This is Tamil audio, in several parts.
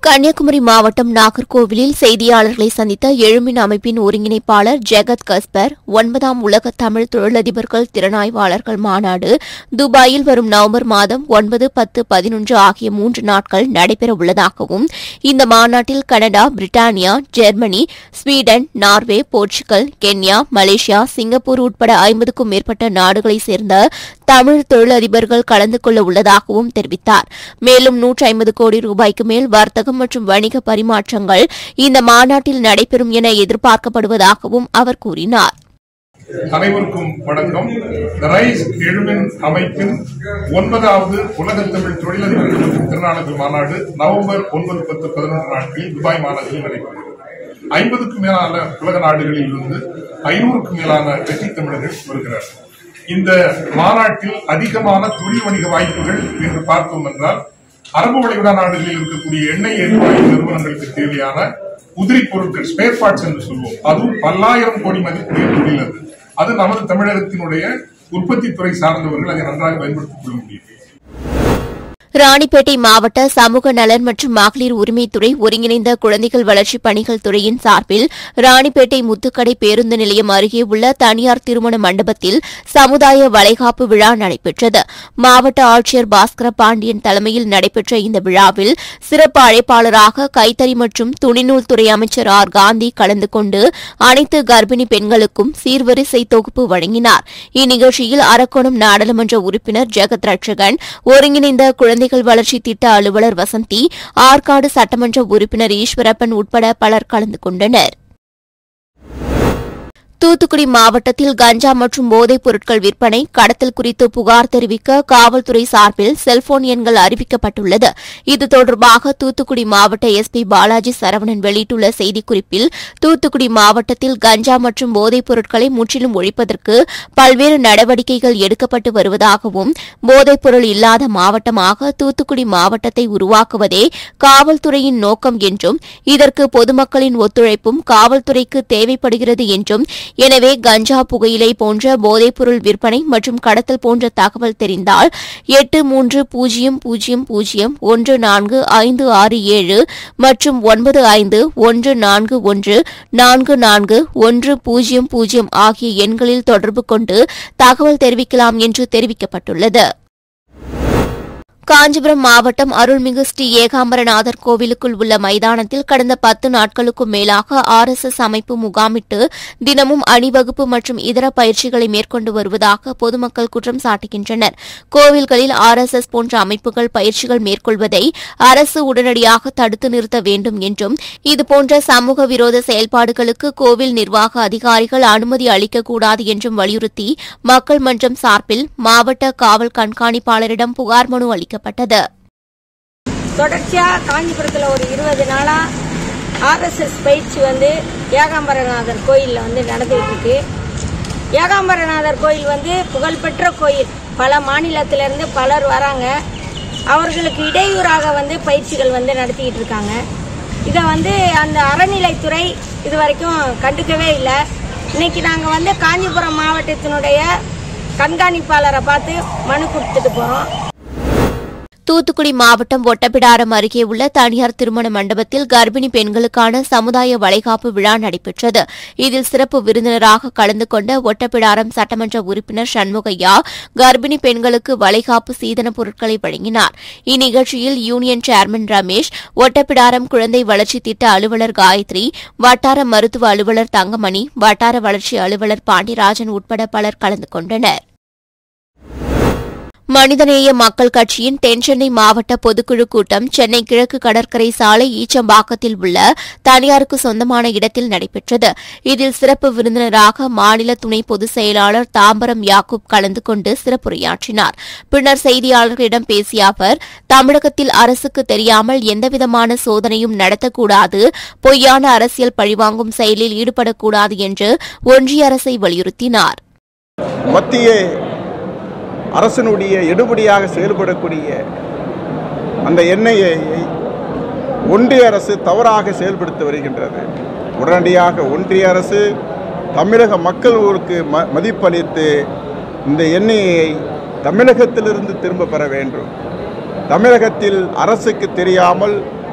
கன்னியாகுமரி மாவட்டம் நாகர்கோவிலில் செய்தியாளர்களை சந்தித்த எழுமின் அமைப்பின் ஒருங்கிணைப்பாளர் ஜெகத் கஸ்பர் ஒன்பதாம் உலக தமிழ் தொழிலதிபர்கள் திறனாய்வாளர்கள் மாநாடு துபாயில் வரும் நவம்பர் மாதம் ஒன்பது பத்து பதினொன்று ஆகிய மூன்று நாட்கள் நடைபெறவுள்ளதாகவும் இந்த மாநாட்டில் Canada Britannia Germany Sweden Norway Portugal Kenya Malaysia Singapore உட்பட ஐம்பதுக்கும் மேற்பட்ட நாடுகளைச் சேர்ந்த தமிழ் தொழிலதிபர்கள் கலந்து கொள்ள உள்ளதாகவும் தெரிவித்தார் மேலும் நூற்றி ஐம்பது கோடி ரூபாய்க்கு மேல் வர்த்தகம் மற்றும் வணிக பரிமாற்றங்கள் இந்த மாநாட்டில் நடைபெறும் என எதிர்பார்க்கப்படுவதாகவும் அவர் கூறினார் அனைவருக்கும் வணக்கம் The ரைஸ் எழுமின் அமைப்பின் ஒன்பதாவது உலக தமிழ் தொழிலதிபர்கள் மற்றும் திறனாளர்கள் மாநாடு நவம்பர் ஒன்பது பத்து பதினொன்று நாட்களில் துபாய் மாநகரில் நடைபெறுகிறது ஐம்பதுக்கும் மேலான உலக நாடுகளில் இருந்து ஐநூறுக்கும் மேலான வெற்றி தமிழர்கள் வருகிறார்கள் இந்த மாநாட்டில் அதிகமான தொழில் வணிக வாய்ப்புகள் என்று பார்த்தோம் என்றால் அரபு வளைகுடா நாடுகளில் இருக்கக்கூடிய எண்ணெய் எரிவாயு நிறுவனங்களுக்கு தேவையான உதிரி பொருட்கள் ஸ்பேர் பார்ட்ஸ் என்று சொல்வோம் அதுவும் பல்லாயிரம் கோடி மதிப்புடைய தொழில் அது அது நமது தமிழகத்தினுடைய உற்பத்தி துறை சார்ந்தவர்கள் அதை நன்றாக பயன்படுத்திக் கொள்ள முடியும் ராணிப்பேட்டை மாவட்ட சமூக நலன் மற்றும் மகளிர் உரிமைத்துறை ஒருங்கிணைந்த குழந்தைகள் வளர்ச்சிப் பணிகள் துறையின் சார்பில் ராணிப்பேட்டை முத்துக்கடை பேருந்து நிலையம் அருகே உள்ள தனியார் திருமண மண்டபத்தில் சமுதாய வளைகாப்பு விழா நடைபெற்றது மாவட்ட ஆட்சியர் பாஸ்கர பாண்டியன் தலைமையில் நடைபெற்ற இந்த விழாவில் சிறப்பு அழைப்பாளராக கைத்தறி மற்றும் துணிநூல் துறை அமைச்சர் ஆர் காந்தி கலந்து கொண்டு அனைத்து கர்ப்பிணி பெண்களுக்கும் சீர்வரிசை தொகுப்பு வழங்கினார் இந்நிகழ்ச்சியில் அரக்கோணம் நாடாளுமன்ற உறுப்பினர் ஜெகத் ரட்சகன் ஒருங்கிணைந்த குழந்தைகள் வளர்ச்சி திட்ட அலுவலர் வசந்தி ஆற்காடு சட்டமன்ற உறுப்பினர் ஈஸ்வரப்பன் உட்பட பலர் கலந்து கொண்டனர் தூத்துக்குடி மாவட்டத்தில் கஞ்சா மற்றும் போதைப் பொருட்கள் விற்பனை கடத்தல் குறித்து புகார் தெரிவிக்க காவல்துறை சார்பில் செல்போன் எண்கள் அறிவிக்கப்பட்டுள்ளது இது தொடர்பாக தூத்துக்குடி மாவட்ட எஸ்பி பாலாஜி சரவணன் வெளியிட்டுள்ள செய்திக்குறிப்பில் தூத்துக்குடி மாவட்டத்தில் கஞ்சா மற்றும் போதைப் பொருட்களை முற்றிலும் ஒழிப்பதற்கு பல்வேறு நடவடிக்கைகள் எடுக்கப்பட்டு வருவதாகவும் போதைப் பொருள் இல்லாத மாவட்டமாக தூத்துக்குடி மாவட்டத்தை உருவாக்குவதே காவல்துறையின் நோக்கம் என்றும் இதற்கு பொதுமக்களின் ஒத்துழைப்பும் காவல்துறைக்கு தேவைப்படுகிறது என்றும் எனவே கஞ்சா புகையிலை போன்ற போதைப்பொருள் விற்பனை மற்றும் கடத்தல் போன்ற தகவல் தெரிந்தால் எட்டு மூன்று பூஜ்ஜியம் பூஜ்ஜியம் பூஜ்ஜியம் ஒன்று நான்கு ஐந்து ஆறு ஏழு மற்றும் ஒன்பது ஐந்து ஒன்று நான்கு ஒன்று நான்கு நான்கு ஒன்று பூஜ்ஜியம் பூஜ்ஜியம் ஆகிய எண்களில் தொடர்பு கொண்டு தகவல் தெரிவிக்கலாம் என்று தெரிவிக்கப்பட்டுள்ளது காஞ்சிபுரம் மாவட்டம் அருள்மிகு ஸ்ரீ ஏகாம்பரநாதர் கோவிலுக்குள் உள்ள மைதானத்தில் கடந்த பத்து நாட்களுக்கும் மேலாக ஆர் எஸ் எஸ் அமைப்பு முகாமிட்டு தினமும் அணிவகுப்பு மற்றும் இதர பயிற்சிகளை மேற்கொண்டு வருவதாக பொதுமக்கள் குற்றம் சாட்டுகின்றனர் கோவில்களில் ஆர் எஸ் எஸ் போன்ற அமைப்புகள் பயிற்சிகள் மேற்கொள்வதை அரசு உடனடியாக தடுத்து நிறுத்த வேண்டும் என்றும் இதுபோன்ற சமூக விரோத செயல்பாடுகளுக்கு கோவில் நிர்வாக அதிகாரிகள் அனுமதி அளிக்கக்கூடாது என்றும் வலியுறுத்தி மக்கள் மன்றம் சார்பில் மாவட்ட காவல் கண்காணிப்பாளரிடம் புகார் மனு அளிக்கப்பட்டது தொடர்ச்சியா காஞ்சிபுரத்துல ஒரு இருபது நாளா ஆர்எஸ்எஸ் பயிற்சி வந்து ஏகாம்பரநாதர் கோயில்ல வந்து நடந்துகிட்டு இருக்கு ஏகாம்பரநாதர் கோயில் வந்து புகழ்பெற்ற கோயில் பல மாநிலத்திலிருந்து பலர் வராங்க அவர்களுக்கு இடையூறாக வந்து பயிற்சிகள் வந்து நடத்திக்கிட்டு இருக்காங்க இதை வந்து அந்த அறநிலைத்துறை இது வரைக்கும் கண்டுக்கவே இல்லை இன்னைக்கு நாங்கள் வந்து காஞ்சிபுரம் மாவட்டத்தினுடைய கண்காணிப்பாளரை பார்த்து மனு கொடுத்துட்டு போகிறோம் தூத்துக்குடி மாவட்டம் ஒட்டப்பிடாரம் அருகே உள்ள தனியார் திருமண மண்டபத்தில் கர்ப்பிணி பெண்களுக்கான சமுதாய வளைகாப்பு விழா நடைபெற்றது இதில் சிறப்பு விருந்தினராக கலந்து கொண்ட ஒட்டப்பிடாரம் சட்டமன்ற உறுப்பினர் சண்முகையா கர்ப்பிணி பெண்களுக்கு வளைகாப்பு சீதன பொருட்களை வழங்கினார் இந்நிகழ்ச்சியில் யூனியன் சேர்மன் ரமேஷ் ஒட்டப்பிடாரம் குழந்தை வளர்ச்சி திட்ட அலுவலர் காயத்ரி வட்டார மருத்துவ அலுவலர் தங்கமணி வட்டார வளர்ச்சி அலுவலர் பாண்டியராஜன் உட்பட பலர் கலந்து கொண்டனர் மனிதநேய மக்கள் கட்சியின் தென்சென்னை மாவட்ட பொதுக்குழு கூட்டம் சென்னை கிழக்கு கடற்கரை சாலை ஈச்சம்பாக்கத்தில் உள்ள தனியாருக்கு சொந்தமான இடத்தில் நடைபெற்றது இதில் சிறப்பு விருந்தினராக மாநில துணை பொதுச் செயலாளர் தாம்பரம் யாக்கூப் கலந்து கொண்டு சிறப்புரையாற்றினார் பின்னர் செய்தியாளர்களிடம் பேசிய அவர் தமிழகத்தில் அரசுக்கு தெரியாமல் எந்தவிதமான சோதனையும் நடத்தக்கூடாது பொய்யான அரசியல் பழிவாங்கும் செயலில் ஈடுபடக்கூடாது என்று ஒன்றிய அரசை வலியுறுத்தினார் மத்திய அரசினுடைய எடுபடியாக செயல்படக்கூடிய அந்த எண்ணெயை ஒன்றிய அரசு தவறாக செயல்படுத்தி வருகின்றது உடனடியாக ஒன்றிய அரசு தமிழக மக்களுக்கு ம மதிப்பளித்து இந்த எண்ணெயை தமிழகத்திலிருந்து திரும்ப பெற வேண்டும் தமிழகத்தில் அரசுக்கு தெரியாமல்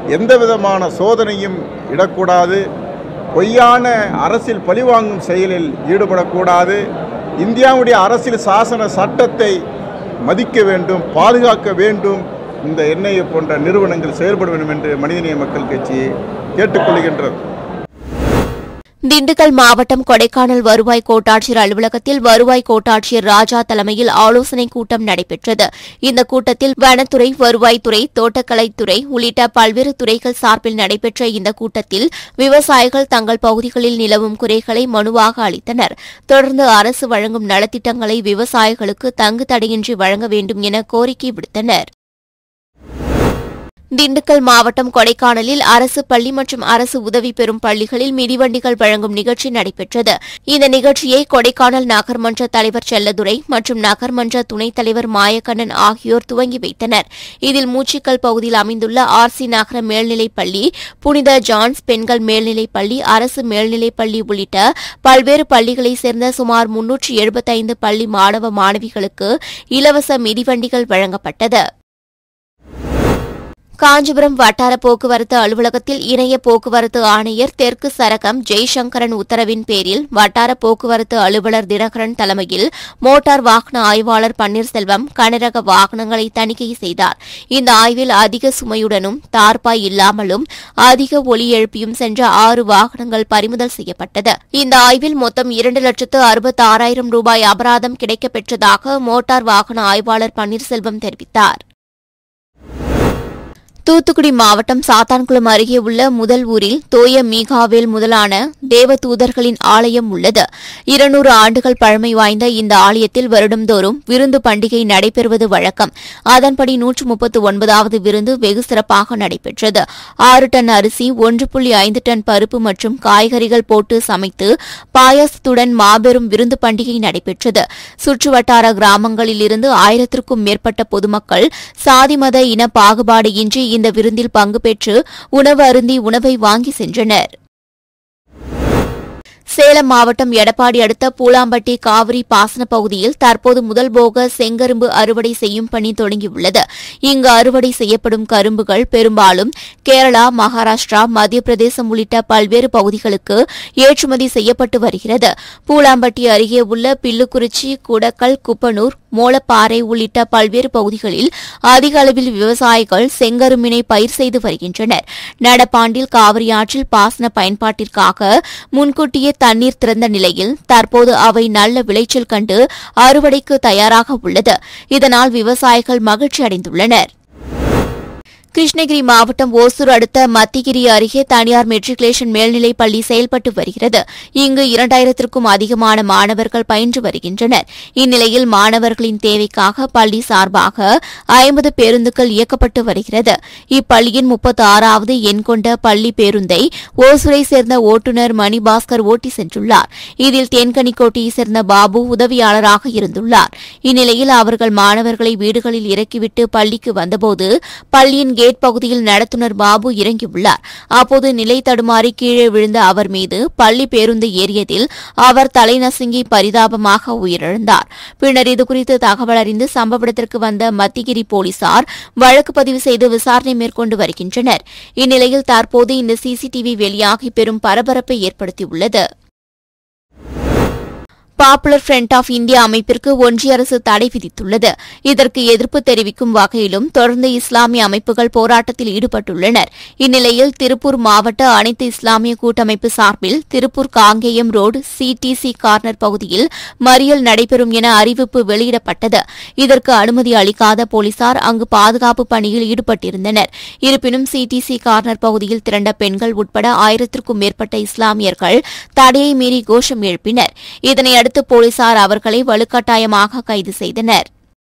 எந்த விதமான சோதனையும் இடக்கூடாது பொய்யான அரசியல் பழிவாங்கும் செயலில் ஈடுபடக்கூடாது இந்தியாவுடைய அரசியல் சாசன சட்டத்தை மதிக்க வேண்டும் பாதுகாக்க வேண்டும் இந்த எண்ணெயை போன்ற நிறுவனங்கள் செயல்பட வேண்டும் என்று மனிதநேய மக்கள் கட்சி கேட்டுக்கொள்கின்றது திண்டுக்கல் மாவட்டம் கொடைக்கானல் வருவாய் கோட்டாட்சியர் அலுவலகத்தில் வருவாய் கோட்டாட்சியர் ராஜா தலைமையில் ஆலோசனைக் கூட்டம் நடைபெற்றது இந்த கூட்டத்தில் வனத்துறை வருவாய்த்துறை தோட்டக்கலைத்துறை உள்ளிட்ட பல்வேறு துறைகள் சார்பில் நடைபெற்ற இந்த கூட்டத்தில் விவசாயிகள் தங்கள் பகுதிகளில் நிலவும் குறைகளை மனுவாக அளித்தனர் தொடர்ந்து அரசு வழங்கும் நலத்திட்டங்களை விவசாயிகளுக்கு தங்கு தடையின்றி வழங்க வேண்டும் என கோரிக்கை விடுத்தனர் திண்டுக்கல் மாவட்டம் கொடைக்கானலில் அரசு பள்ளி மற்றும் அரசு உதவி பெறும் பள்ளிகளில் மிதிவண்டிகள் வழங்கும் நிகழ்ச்சி நடைபெற்றது இந்த நிகழ்ச்சியை கொடைக்கானல் நகர்மன்ற தலைவர் செல்லதுரை மற்றும் நகர்மன்ற துணைத் தலைவர் மாயக்கண்ணன் ஆகியோர் துவங்கி வைத்தனர் இதில் மூச்சிக்கல் பகுதியில் அமைந்துள்ள ஆர்சி நகர மேல்நிலைப் பள்ளி புனித ஜான்ஸ் பெண்கள் மேல்நிலைப் பள்ளி அரசு மேல்நிலைப் பள்ளி உள்ளிட்ட பல்வேறு பள்ளிகளைச் சேர்ந்த சுமார் முன்னூற்று எழுபத்தைந்து பள்ளி மாணவ மாணவிகளுக்கு இலவச மிதிவண்டிகள் வழங்கப்பட்டது காஞ்சிபுரம் வட்டார போக்குவரத்து அலுவலகத்தில் இணைய போக்குவரத்து ஆணையர் தெற்கு சரகம் ஜெய்சங்கரன் உத்தரவின் பேரில் வட்டார போக்குவரத்து அலுவலர் தினகரன் தலைமையில் மோட்டார் வாகன ஆய்வாளர் பன்னீர்செல்வம் கனரக வாகனங்களை தணிக்கை செய்தார் இந்த ஆய்வில் அதிக சுமையுடனும் தார்பாய் இல்லாமலும் அதிக ஒலி எழுப்பியும் சென்ற ஆறு வாகனங்கள் பறிமுதல் செய்யப்பட்டது இந்த ஆய்வில் மொத்தம் இரண்டு லட்சத்து அறுபத்தி ஆறாயிரம் ரூபாய் அபராதம் கிடைக்கப்பெற்றதாக மோட்டார் வாகன ஆய்வாளர் பன்னீர்செல்வம் தெரிவித்தார் தூத்துக்குடி மாவட்டம் சாத்தான்குளம் அருகே உள்ள முதல் ஊரில் தோய மீகாவேல் முதலான தேவ தூதர்களின் ஆலயம் உள்ளது இருநூறு ஆண்டுகள் பழமை வாய்ந்த இந்த ஆலயத்தில் வருடந்தோறும் விருந்து பண்டிகை நடைபெறுவது வழக்கம் அதன்படி நூற்று முப்பத்து ஒன்பதாவது விருந்து வெகு சிறப்பாக நடைபெற்றது ஆறு டன் அரிசி ஒன்று புள்ளி ஐந்து டன் பருப்பு மற்றும் காய்கறிகள் போட்டு சமைத்து பாயாசத்துடன் மாபெரும் விருந்து பண்டிகை நடைபெற்றது சுற்றுவட்டார கிராமங்களில் இருந்து ஆயிரத்திற்கும் மேற்பட்ட பொதுமக்கள் சாதி மத இன பாகுபாடு இன்றி இந்த விருந்தில் பங்கு பெற்று உணவு அருந்தி உணவை வாங்கி சென்றனர் சேலம் மாவட்டம் எடப்பாடி அடுத்த பூலாம்பட்டி காவிரி பாசன பகுதியில் தற்போது முதல் போக செங்கரும்பு அறுவடை செய்யும் பணி தொடங்கியுள்ளது இங்கு அறுவடை செய்யப்படும் கரும்புகள் பெரும்பாலும் கேரளா மகாராஷ்டிரா மத்திய பிரதேசம் உள்ளிட்ட பல்வேறு பகுதிகளுக்கு ஏற்றுமதி செய்யப்பட்டு வருகிறது பூலாம்பட்டி அருகே உள்ள பில்லுக்குறிச்சி குடக்கல் குப்பனூர் மோளப்பாறை உள்ளிட்ட பல்வேறு பகுதிகளில் அதிக அளவில் விவசாயிகள் செங்கரும்பினை பயிர் செய்து வருகின்றனர் நடப்பாண்டில் காவிரி ஆற்றில் பாசன பயன்பாட்டிற்காக முன்கூட்டியே தண்ணீர் திறந்த நிலையில் தற்போது அவை நல்ல விளைச்சல் கண்டு அறுவடைக்கு தயாராக உள்ளது இதனால் விவசாயிகள் மகிழ்ச்சி அடைந்துள்ளனர் கிருஷ்ணகிரி மாவட்டம் ஓசூர் அடுத்த மத்திகிரி அருகே தனியார் மெட்ரிகுலேஷன் மேல்நிலைப் பள்ளி செயல்பட்டு வருகிறது இங்கு இரண்டாயிரத்திற்கும் அதிகமான மாணவர்கள் பயின்று வருகின்றனர் இந்நிலையில் மாணவர்களின் தேவைக்காக பள்ளி சார்பாக ஐம்பது பேருந்துகள் இயக்கப்பட்டு வருகிறது இப்பள்ளியின் முப்பத்தி ஆறாவது எண் கொண்ட பள்ளி பேருந்தை ஓசூரை சேர்ந்த ஓட்டுநர் மணிபாஸ்கர் ஓட்டி சென்றுள்ளார் இதில் தேன்கனிக்கோட்டையை சேர்ந்த பாபு உதவியாளராக இருந்துள்ளார் இந்நிலையில் அவர்கள் மாணவர்களை வீடுகளில் இறக்கிவிட்டு பள்ளிக்கு வந்தபோது பள்ளியின் கேட் பகுதியில் நடத்துனர் பாபு இறங்கியுள்ளார் அப்போது நிலை தடுமாறி கீழே விழுந்த அவர் மீது பள்ளி பேருந்து ஏறியதில் அவர் தலை நசுங்கி பரிதாபமாக உயிரிழந்தார் பின்னர் இதுகுறித்து தகவல் அறிந்து சம்பவ இடத்திற்கு வந்த மத்திகிரி போலீசார் வழக்கு பதிவு செய்து விசாரணை மேற்கொண்டு வருகின்றனர் இந்நிலையில் தற்போது இந்த சிசிடிவி வெளியாகி பெரும் பரபரப்பை ஏற்படுத்தியுள்ளது பாப்புலர் ஃப்ரண்ட் ஆஃப் இந்தியா அமைப்பிற்கு ஒன்றிய அரசு தடை விதித்துள்ளது இதற்கு எதிர்ப்பு தெரிவிக்கும் வகையிலும் தொடர்ந்து இஸ்லாமிய அமைப்புகள் போராட்டத்தில் ஈடுபட்டுள்ளனர் இந்நிலையில் திருப்பூர் மாவட்ட அனைத்து இஸ்லாமிய கூட்டமைப்பு சார்பில் Tiruppur Kangeyam road CTC corner பகுதியில் மறியல் நடைபெறும் என அறிவிப்பு வெளியிடப்பட்டது இதற்கு அனுமதி அளிக்காத போலீசார் அங்கு பாதுகாப்பு பணியில் ஈடுபட்டிருந்தனர் இருப்பினும் சிடிசி கார்னர் பகுதியில் திரண்ட பெண்கள் உட்பட ஆயிரத்திற்கும் மேற்பட்ட இஸ்லாமியர்கள் தடையை மீறி கோஷம் எழுப்பினர் இதனையடுத்து போலீசார் அவர்களை வலுக்கட்டாயமாக கைது செய்தனர்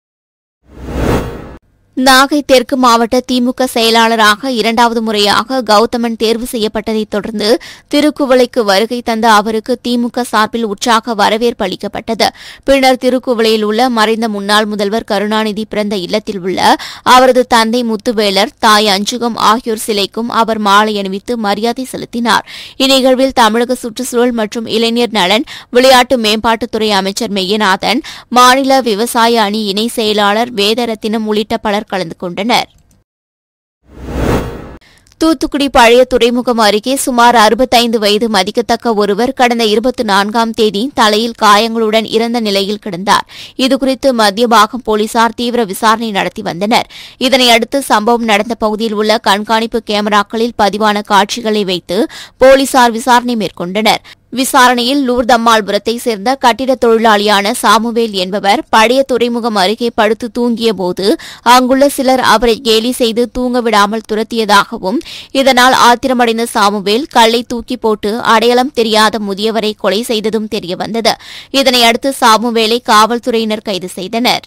நாகை தெற்கு மாவட்ட திமுக செயலாளராக இரண்டாவது முறையாக கௌதமன் தேர்வு செய்யப்பட்டதைத் தொடர்ந்து திருக்குவளைக்கு வருகை தந்த அவருக்கு திமுக சார்பில் உற்சாக வரவேற்பு அளிக்கப்பட்டது பின்னர் திருக்குவளையில் உள்ள மறைந்த முன்னாள் முதல்வர் கருணாநிதி பிறந்த இல்லத்தில் உள்ள அவரது தந்தை முத்துவேலர் தாய் அஞ்சுகம் ஆகியோர் சிலைக்கும் அவர் மாலை அணிவித்து மரியாதை செலுத்தினார் இந்நிகழ்வில் தமிழக சுற்றுச்சூழல் மற்றும் இளைஞர் நலன் விளையாட்டு மேம்பாட்டுத்துறை அமைச்சர் மெய்யநாதன் மாநில விவசாய அணி இணை செயலாளர் வேதரத்தினம் உள்ளிட்ட பலர் கலந்து கொண்டனர் தூத்துக்குடி பழைய துறைமுகம் அருகே சுமார் அறுபத்தைந்து வயது மதிக்கத்தக்க ஒருவர் கடந்த இருபத்தி நான்காம் தேதி தலையில் காயங்களுடன் இறந்த நிலையில் கிடந்தார் இதுகுறித்து மத்தியபாகம் போலீசார் தீவிர விசாரணை நடத்தி வந்தனர் இதனையடுத்து சம்பவம் நடந்த பகுதியில் உள்ள கண்காணிப்பு கேமராக்களில் பதிவான காட்சிகளை வைத்து போலீசார் விசாரணை மேற்கொண்டனர் விசாரணையில் லூர்தம்மாள்புரத்தை சேர்ந்த கட்டிட தொழிலாளியான சாமுவேல் என்பவர் பழைய துறைமுகம் அருகே படுத்து தூங்கியபோது அங்குள்ள சிலர் அவரை கேலி செய்து தூங்க விடாமல் துரத்தியதாகவும் இதனால் ஆத்திரமடைந்த சாமுவேல் கல்லை தூக்கி போட்டு அடையாளம் தெரியாத முதியவரை கொலை செய்ததும் தெரியவந்தது இதனையடுத்து சாமுவேலை காவல்துறையினர் கைது செய்தனர்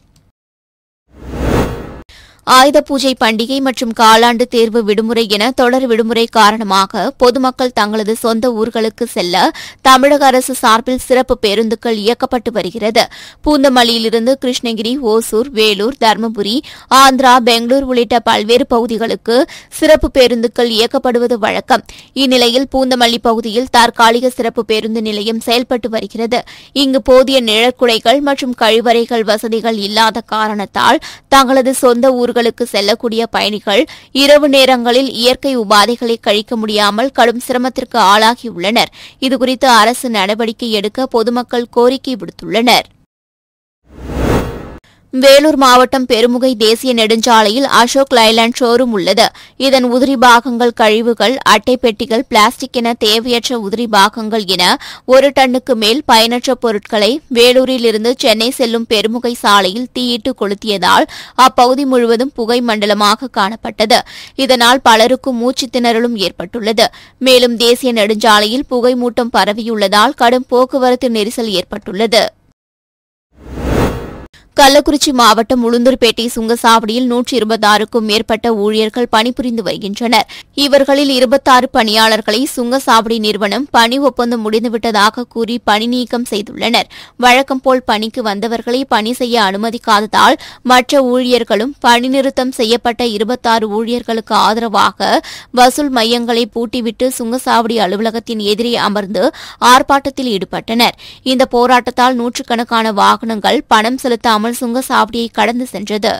ஆயுத பூஜை பண்டிகை மற்றும் காலாண்டு தேர்வு விடுமுறை என தொடர் விடுமுறை காரணமாக பொதுமக்கள் தங்களது சொந்த ஊர்களுக்கு செல்ல தமிழக அரசு சார்பில் சிறப்பு பேருந்துகள் இயக்கப்பட்டு வருகிறது பூந்தமல்லியிலிருந்து கிருஷ்ணகிரி ஓசூர் வேலூர் தருமபுரி ஆந்திரா பெங்களூர் உள்ளிட்ட பல்வேறு பகுதிகளுக்கு சிறப்பு பேருந்துகள் இயக்கப்படுவது வழக்கம் இந்நிலையில் பூந்தமல்லி பகுதியில் தற்காலிக சிறப்பு பேருந்து நிலையம் செயல்பட்டு வருகிறது இங்கு போதிய நிழற்குடைகள் மற்றும் கழிவறைகள் வசதிகள் இல்லாத காரணத்தால் தங்களது சொந்த ஊர்களுக்கு செல்லக்கூடிய பயணிகள் இரவு நேரங்களில் இயற்கை உபாதைகளை கழிக்க முடியாமல் கடும் சிரமத்திற்கு ஆளாகியுள்ளனர் இதுகுறித்து அரசு நடவடிக்கை எடுக்க பொதுமக்கள் கோரிக்கை விடுத்துள்ளனர் வேலூர் மாவட்டம் பெருமுகை தேசிய நெடுஞ்சாலையில் அசோக் லைலாண்ட் ஷோரூம் உள்ளது இதன் உதிரி பாகங்கள் கழிவுகள் அட்டை பெட்டிகள் பிளாஸ்டிக் என தேவையற்ற உதிரி பாகங்கள் என ஒரு டன்னுக்கு மேல் பயனற்ற பொருட்களை வேலூரில் இருந்து சென்னை செல்லும் பெருமுகை சாலையில் தீயிட்டு கொளுத்தியதால் அப்பகுதி முழுவதும் புகை மண்டலமாக காணப்பட்டது இதனால் பலருக்கும் மூச்சுத் திணறலும் ஏற்பட்டுள்ளது மேலும் தேசிய நெடுஞ்சாலையில் புகை மூட்டம் பரவியுள்ளதால் கடும் போக்குவரத்து நெரிசல் ஏற்பட்டுள்ளது கள்ளக்குறிச்சி மாவட்டம் உளுந்தூர்பேட்டை சுங்கசாவடியில் நூற்றி இருபத்தாறுக்கும் மேற்பட்ட ஊழியர்கள் பணிபுரிந்து வருகின்றனர் இவர்களில் இருபத்தாறு பணியாளர்களை சுங்கசாவடி நிறுவனம் பணி ஒப்பந்தம் முடிந்துவிட்டதாக கூறி பணி நீக்கம் செய்துள்ளனர் வழக்கம் போல் பணிக்கு வந்தவர்களை பணி செய்ய அனுமதிக்காததால் மற்ற ஊழியர்களும் பணி நிறுத்தம் செய்யப்பட்ட இருபத்தாறு ஊழியர்களுக்கு ஆதரவாக வசூல் மையங்களை பூட்டிவிட்டு சுங்கசாவடி அலுவலகத்தின் எதிரே அமர்ந்து ஆர்ப்பாட்டத்தில் ஈடுபட்டனர் இந்த போராட்டத்தால் நூற்றுக்கணக்கான வாகனங்கள் பணம் செலுத்தாமல் சுங்கசாவடியை கடந்து சென்றது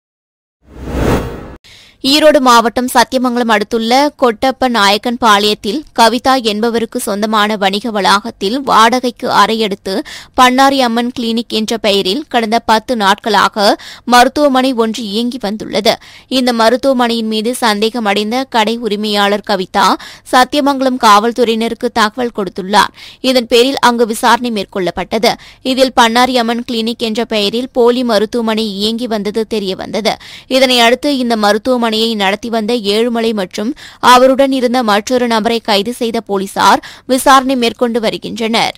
ஈரோடு மாவட்டம் சத்தியமங்கலம் அடுத்துள்ள கொட்டப்ப நாயக்கன் பாளையத்தில் கவிதா என்பவருக்கு சொந்தமான வணிக வளாகத்தில் வாடகைக்கு அறை எடுத்து பண்ணாரி அம்மன் கிளினிக் என்ற பெயரில் கடந்த பத்து நாட்களாக மருத்துவமனை ஒன்று இயங்கி வந்துள்ளது இந்த மருத்துவமனையின் மீது சந்தேகமடைந்த கடை உரிமையாளர் கவிதா சத்தியமங்கலம் காவல்துறையினருக்கு தகவல் கொடுத்துள்ளார் இதன் பேரில் அங்கு விசாரணை மேற்கொள்ளப்பட்டது இதில் பண்ணாரி அம்மன் கிளினிக் என்ற பெயரில் போலி மருத்துவமனை இயங்கி வந்தது தெரியவந்தது இதனையடுத்து இந்த மருத்துவமனையை நடத்தி வந்த ஏழுமலை மற்றும் அவருடன் இருந்த மற்றொரு நபரை கைது செய்த போலீசார் விசாரணை மேற்கொண்டு வருகின்றனர்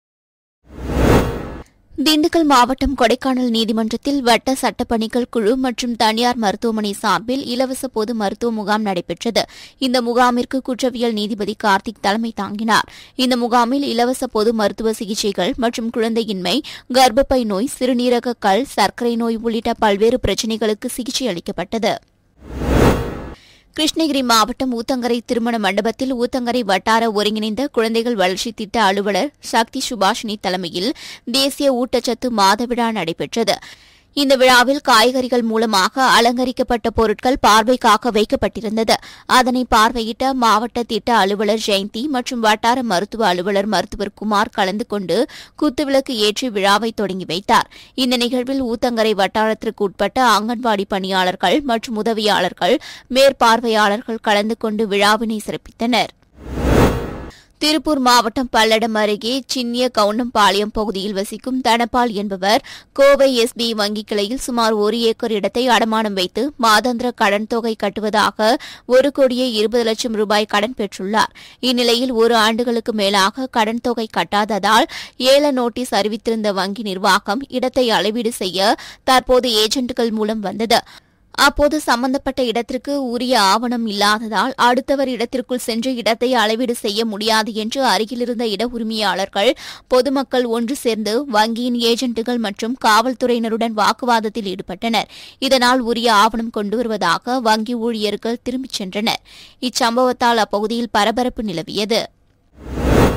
திண்டுக்கல் மாவட்டம் கொடைக்கானல் நீதிமன்றத்தில் வட்ட சட்டப்பணிகள் குழு மற்றும் தனியார் மருத்துவமனை சார்பில் இலவச பொது மருத்துவ முகாம் நடைபெற்றது இந்த முகாமிற்கு குற்றவியல் நீதிபதி கார்த்திக் தலைமை தாங்கினார் இந்த முகாமில் இலவச பொது மருத்துவ சிகிச்சைகள் மற்றும் குழந்தையின்மை கர்ப்பப்பை நோய் சிறுநீரக கல் சர்க்கரை நோய் உள்ளிட்ட பல்வேறு பிரச்சினைகளுக்கு சிகிச்சை அளிக்கப்பட்டது கிருஷ்ணகிரி மாவட்டம் ஊத்தங்கரை திருமண மண்டபத்தில் ஊத்தங்கரை வட்டார ஒருங்கிணைந்த குழந்தைகள் வளர்ச்சி திட்ட அலுவலர் சக்தி சுபாஷினி தலைமையில் தேசிய ஊட்டச்சத்து மாத விழா நடைபெற்றது இந்த விழாவில் காய்கறிகள் மூலமாக அலங்கரிக்கப்பட்ட பொருட்கள் பார்வைக்காக வைக்கப்பட்டிருந்தது அதனை பார்வையிட்ட மாவட்ட திட்ட அலுவலர் ஜெயந்தி மற்றும் வட்டார மருத்துவ அலுவலர் மருத்துவர் குமார் கலந்து கொண்டு குத்துவிளக்கு ஏற்றி விழாவை தொடங்கி வைத்தார் இந்த நிகழ்வில் ஊத்தங்கரை வட்டாரத்திற்கு உட்பட்ட அங்கன்வாடி பணியாளர்கள் மற்றும் உதவியாளர்கள் மேற்பார்வையாளர்கள் கலந்து கொண்டு விழாவினை சிறப்பித்தனர் திருப்பூர் மாவட்டம் பல்லடம் அருகே சின்னிய கவுண்டம்பாளையம் பகுதியில் வசிக்கும் தனபால் என்பவர் கோவை எஸ்பி வங்கிக் கிளையில் சுமார் ஒரு ஏக்கர் இடத்தை அடமானம் வைத்து மாதாந்திர கடன் தொகை கட்டுவதாக ஒரு கோடியே இருபது லட்சம் ரூபாய் கடன் பெற்றுள்ளார் இந்நிலையில் ஒரு ஆண்டுகளுக்கு மேலாக கடன் தொகை கட்டாததால் ஏல நோட்டீஸ் அறிவித்திருந்த வங்கி நிர்வாகம் இடத்தை அளவீடு செய்ய தற்போது ஏஜென்ட்டுகள் மூலம் வந்தது அப்போது சம்பந்தப்பட்ட இடத்திற்கு உரிய ஆவணம் இல்லாததால் அடுத்தவர் இடத்திற்குள் சென்று இடத்தை அளவீடு செய்ய முடியாது என்று அருகிலிருந்த இட உரிமையாளர்கள் பொதுமக்கள் ஒன்று சேர்ந்து வங்கியின் ஏஜென்ட்டுகள் மற்றும் காவல்துறையினருடன் வாக்குவாதத்தில் ஈடுபட்டனர் இதனால் உரிய ஆவணம் கொண்டு வருவதாக வங்கி ஊழியர்கள் திரும்பிச் சென்றனர் இச்சம்பவத்தால் அப்பகுதியில் பரபரப்பு நிலவியது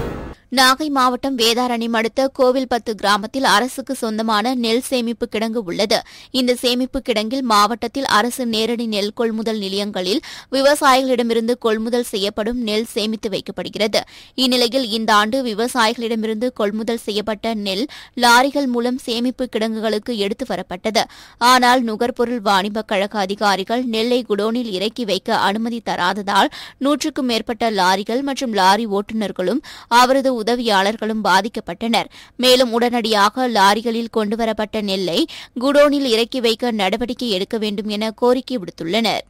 நாகை மாவட்டம் வேதாரண்யம் அடுத்த கோவில்பத்து கிராமத்தில் அரசுக்கு சொந்தமான நெல் சேமிப்பு கிடங்கு உள்ளது இந்த சேமிப்பு கிடங்கில் மாவட்டத்தில் அரசு நேரடி நெல் கொள்முதல் நிலையங்களில் விவசாயிகளிடமிருந்து கொள்முதல் செய்யப்படும் நெல் சேமித்து வைக்கப்படுகிறது இந்நிலையில் இந்த ஆண்டு விவசாயிகளிடமிருந்து கொள்முதல் செய்யப்பட்ட நெல் லாரிகள் மூலம் சேமிப்பு கிடங்குகளுக்கு எடுத்து வரப்பட்டது ஆனால் நுகர்பொருள் வாணிபக் கழக அதிகாரிகள் நெல்லை குடோனில் இறக்கி வைக்க அனுமதி தராததால் நூற்றுக்கும் மேற்பட்ட லாரிகள் மற்றும் லாரி ஓட்டுநர்களும் அவரது உதவியாளர்களும் பாதிக்கப்பட்டனர் மேலும் உடனடியாக லாரிகளில் கொண்டுவரப்பட்ட நெல்லை குடோனில் இறக்கி வைக்க நடவடிக்கை எடுக்க வேண்டும் என கோரிக்கை விடுத்துள்ளனர்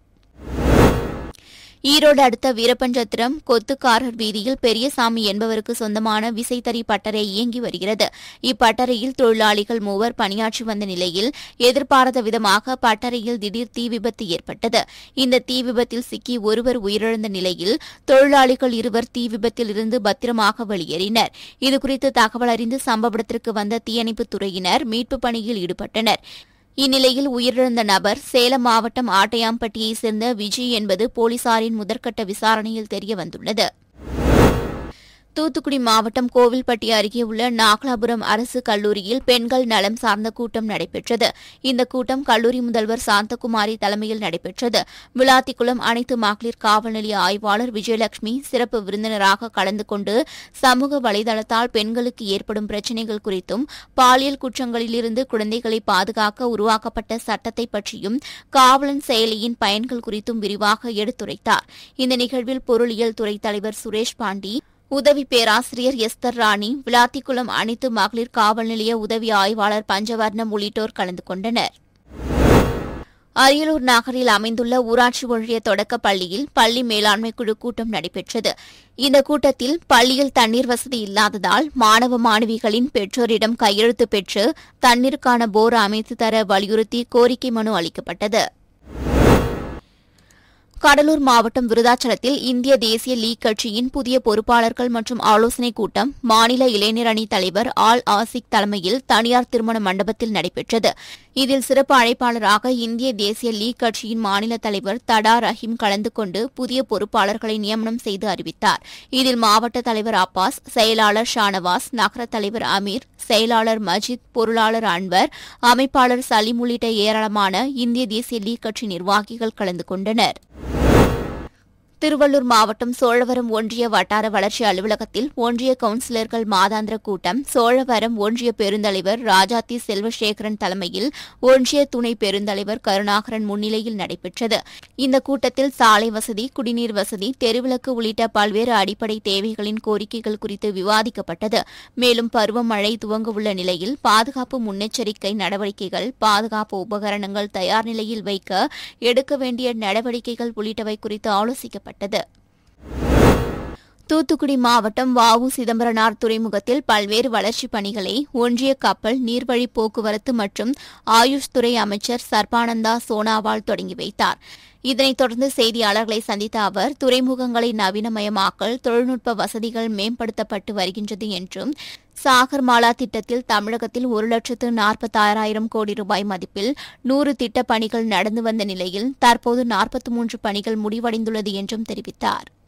ஈரோடு அடுத்த வீரப்பஞ்சத்திரம் கொத்துக்காரர் வீதியில் பெரியசாமி என்பவருக்கு சொந்தமான விசைத்தறி பட்டறை இயங்கி வருகிறது இப்பட்டறையில் தொழிலாளிகள் மூவர் பணியாற்றி வந்த நிலையில் எதிர்பாராத விதமாக பட்டறையில் திடீர் தீ விபத்து ஏற்பட்டது இந்த தீ விபத்தில் சிக்கி ஒருவர் உயிரிழந்த நிலையில் தொழிலாளிகள் இருவர் தீ விபத்தில் இருந்து பத்திரமாக வெளியேறினர் இதுகுறித்து தகவல் அறிந்து சம்பவ இடத்திற்கு வந்த தீயணைப்புத் துறையினர் மீட்புப் பணியில் ஈடுபட்டனர் இந்நிலையில் உயிரிழந்த நபர் சேலம் மாவட்டம் ஆட்டையாம்பட்டியைச் சேர்ந்த விஜய் என்பது போலீசாரின் முதற்கட்ட விசாரணையில் தெரியவந்துள்ளது தூத்துக்குடி மாவட்டம் கோவில்பட்டி அருகே உள்ள நாகலாபுரம் அரசு கல்லூரியில் பெண்கள் நலம் சார்ந்த கூட்டம் நடைபெற்றது இந்த கூட்டம் கல்லூரி முதல்வர் சாந்தகுமாரி தலைமையில் நடைபெற்றது விளாத்திக்குளம் அனைத்து மகளிர் காவல் நிலைய ஆய்வாளர் விஜயலட்சுமி சிறப்பு விருந்தினராக கலந்து கொண்டு சமூக வலைதளத்தால் பெண்களுக்கு ஏற்படும் பிரச்சினைகள் குறித்தும் பாலியல் குற்றங்களிலிருந்து குழந்தைகளை பாதுகாக்க உருவாக்கப்பட்ட சட்டத்தை பற்றியும் காவலன் செயலியின் பயன்கள் குறித்தும் விரிவாக எடுத்துரைத்தார் இந்த நிகழ்வில் பொருளியல் துறை தலைவர் சுரேஷ் பாண்டி உதவி பேராசிரியர் எஸ்தர் ராணி விளாத்திக்குளம் அனைத்து மகளிர் காவல் நிலைய உதவி ஆய்வாளர் பஞ்சவர்ணம் உள்ளிட்டோர் கலந்து கொண்டனர் அரியலூர் நகரில் அமைந்துள்ள ஊராட்சி ஒன்றிய தொடக்கப் பள்ளியில் பள்ளி மேலாண்மை குழு கூட்டம் நடைபெற்றது இந்த கூட்டத்தில் பள்ளியில் தண்ணீர் வசதி இல்லாததால் மாணவ மாணவிகளின் பெற்றோரிடம் கையெழுத்து பெற்று தண்ணீருக்கான போர் அமைத்து தர வலியுறுத்தி கோரிக்கை மனு அளிக்கப்பட்டது கடலூர் மாவட்டம் விருதாச்சலத்தில் இந்திய தேசிய லீக் கட்சியின் புதிய பொறுப்பாளர்கள் மற்றும் ஆலோசனைக் கூட்டம் மாநில இளைஞர் அணி தலைவர் ஆல் ஆசிக் தலைமையில் தனியார் திருமண மண்டபத்தில் நடைபெற்றது இதில் சிறப்பு அழைப்பாளராக இந்திய தேசிய லீக் கட்சியின் மாநில தலைவர் தடா ரஹீம் கலந்து கொண்டு புதிய பொறுப்பாளர்களை நியமனம் செய்து அறிவித்தார் இதில் மாவட்ட தலைவர் அப்பாஸ் செயலாளர் ஷானவாஸ் நகர தலைவர் அமீர் செயலாளர் மஜித் பொருளாளர் அன்வர் அமைப்பாளர் சலீம் உள்ளிட்ட ஏராளமான இந்திய தேசிய லீக் கட்சி நிர்வாகிகள் கலந்து கொண்டனர் திருவள்ளூர் மாவட்டம் சோழவரம் ஒன்றிய வட்டார வளர்ச்சி அலுவலகத்தில் ஒன்றிய கவுன்சிலர்கள் மாதாந்திர கூட்டம் சோழவரம் ஒன்றிய பெருந்தலைவர் ராஜாத்தி செல்வசேகரன் தலைமையில் ஒன்றிய துணை பெருந்தலைவர் கருணாகரன் முன்னிலையில் நடைபெற்றது இந்த கூட்டத்தில் சாலை வசதி குடிநீர் வசதி தெருவிளக்கு உள்ளிட்ட பல்வேறு அடிப்படை தேவைகளின் கோரிக்கைகள் குறித்து விவாதிக்கப்பட்டது மேலும் பருவமழை துவங்கவுள்ள நிலையில் பாதுகாப்பு முன்னெச்சரிக்கை நடவடிக்கைகள் பாதுகாப்பு உபகரணங்கள் தயார் நிலையில் வைக்க எடுக்க வேண்டிய நடவடிக்கைகள் உள்ளிட்டவை குறித்து ஆலோசிக்கப்பட்டது தூத்துக்குடி மாவட்டம் வாவு சிதம்பரனார் துறைமுகத்தில் பல்வேறு வளர்ச்சிப் பணிகளை ஒன்றிய கப்பல் நீர்வழி போக்குவரத்து மற்றும் ஆயுஷ் துறை அமைச்சர் சர்பானந்தா சோனாவால் தொடங்கி வைத்தார் இதனைத் தொடர்ந்து செய்தியாளர்களை சந்தித்த அவர் துறைமுகங்களை நவீனமயமாக்கல் தொழில்நுட்ப வசதிகள் மேம்படுத்தப்பட்டு வருகின்றது என்றும் சாகர்மாலா திட்டத்தில் தமிழகத்தில் ஒரு லட்சத்து நாற்பத்தாறாயிரம் கோடி ரூபாய் மதிப்பில் நூறு திட்டப் பணிகள் நடந்து வந்த நிலையில் தற்போது நாற்பத்தி மூன்று பணிகள் முடிவடைந்துள்ளது என்றும் தெரிவித்தார்